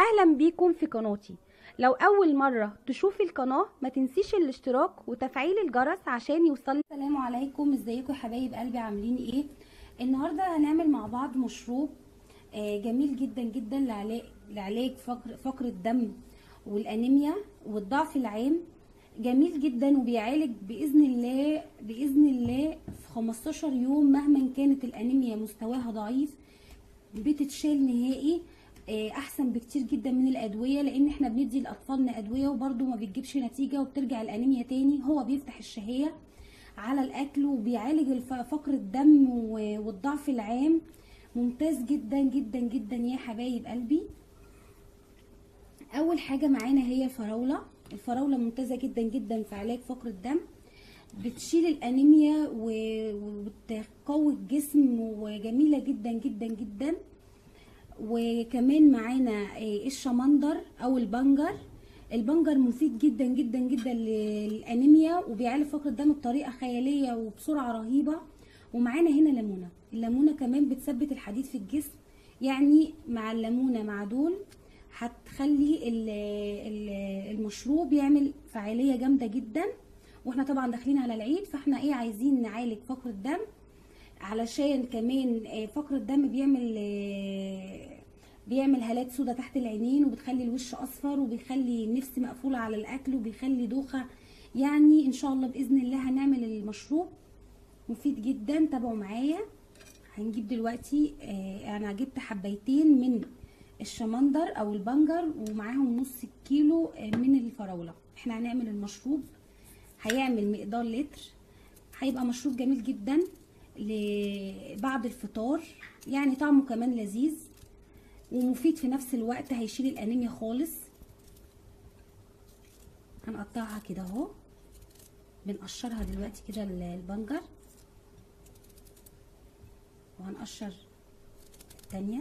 اهلا بيكم في قناتي لو اول مرة تشوفي القناة ما تنسيش الاشتراك وتفعيل الجرس عشان يوصل السلام عليكم ازيكم يا حبايب قلبي عاملين ايه النهارده هنعمل مع بعض مشروب آه، جميل جدا جدا لعلاج لعلاج فقر فقر الدم والانيميا والضعف العام جميل جدا وبيعالج باذن الله باذن الله في 15 يوم مهما كانت الانيميا مستواها ضعيف بتتشال نهائي آه، احسن بكتير جدا من الادويه لان احنا بندي لاطفالنا ادويه وبرده ما بتجيبش نتيجه وبترجع الانيميا تاني هو بيفتح الشهيه على الاكل وبيعالج الف- فقر الدم و- والضعف العام ممتاز جدا جدا جدا يا حبايب قلبي اول حاجه معانا هي الفراوله الفراوله ممتازه جدا جدا في علاج فقر الدم بتشيل الانيميا و- وبتقوي الجسم وجميله جدا جدا جدا وكمان معانا آه، الشمندر او البنجر البنجر مفيد جدا جدا جدا للانيميا وبيعالج فقر الدم بطريقه خياليه وبسرعه رهيبه ومعانا هنا ليمونه الليمونه كمان بتثبت الحديد في الجسم يعني مع الليمونه مع دول هتخلي ال- ال- المشروب يعمل فعاليه جامده جدا واحنا طبعا داخلين على العيد فاحنا ايه عايزين نعالج فقر الدم علشان كمان آه، فقر الدم بيعمل آه، بيعمل هالات سودا تحت العينين وبتخلي الوش اصفر وبيخلي النفس مقفوله على الاكل وبيخلي دوخه يعني ان شاء الله باذن الله هنعمل المشروب مفيد جدا تابعوا معايا هنجيب دلوقتي آه، انا جبت حبايتين من الشمندر او البنجر ومعاهم نص كيلو آه، من الفراوله احنا هنعمل المشروب هيعمل مقدار لتر هيبقى مشروب جميل جدا ل- بعد الفطار يعني طعمه كمان لذيذ ومفيد في نفس الوقت هيشيل الانيميا خالص هنقطعها كده اهو بنقشرها دلوقتي كده ال- البنجر وهنقشر التانية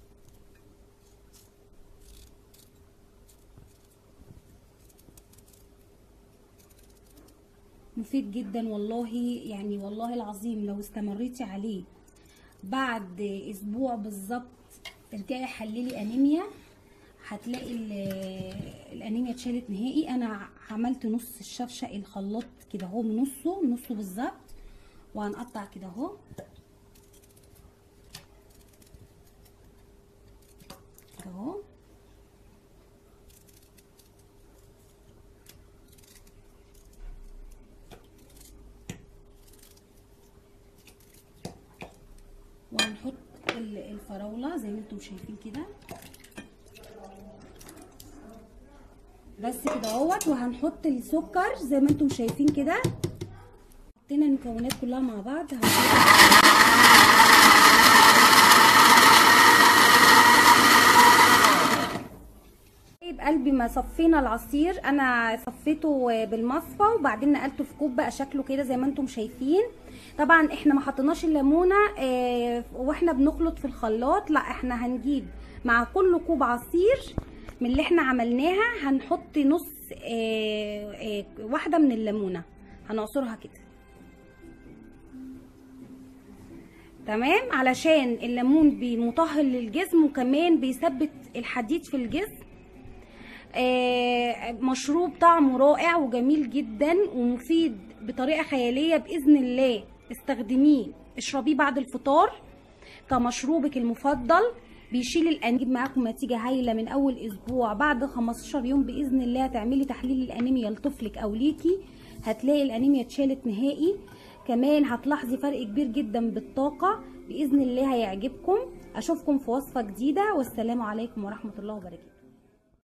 مفيد جدا والله يعني والله العظيم لو استمريتي عليه بعد اسبوع بالظبط ترجعي حللي انيميا هتلاقي ال- الانيميا اتشالت نهائي انا عملت نص الشفشق الخلاط كده اهو من نصه من نصه بالظبط وهنقطع كده اهو كده اهو وهنحط ال- الفراولة زي ما انتم شايفين كده بس كده اهوت وهنحط السكر زي ما انتم شايفين كده حطينا المكونات كلها مع بعض هنحط طيب قلبي ما صفينا العصير انا صفيته بالمصفى وبعدين نقلته في كوب بقى شكله كده زي ما انتم شايفين طبعا احنا ما حطيناش الليمونه اه واحنا بنخلط في الخلاط لا احنا هنجيب مع كل كوب عصير من اللي احنا عملناها هنحط نص اه اه واحده من الليمونه هنعصرها كده تمام علشان الليمون بيمطهر للجسم وكمان بيثبت الحديد في الجسم آه، مشروب طعمه رائع وجميل جدا ومفيد بطريقه خياليه باذن الله استخدميه اشربيه بعد الفطار كمشروبك المفضل بيشيل الانيميا معاكم نتيجه هايله من اول اسبوع بعد 15 يوم باذن الله تعملي تحليل الانيميا لطفلك او ليكي هتلاقي الانيميا اتشالت نهائي كمان هتلاحظي فرق كبير جدا بالطاقه باذن الله هيعجبكم اشوفكم في وصفه جديده والسلام عليكم ورحمه الله وبركاته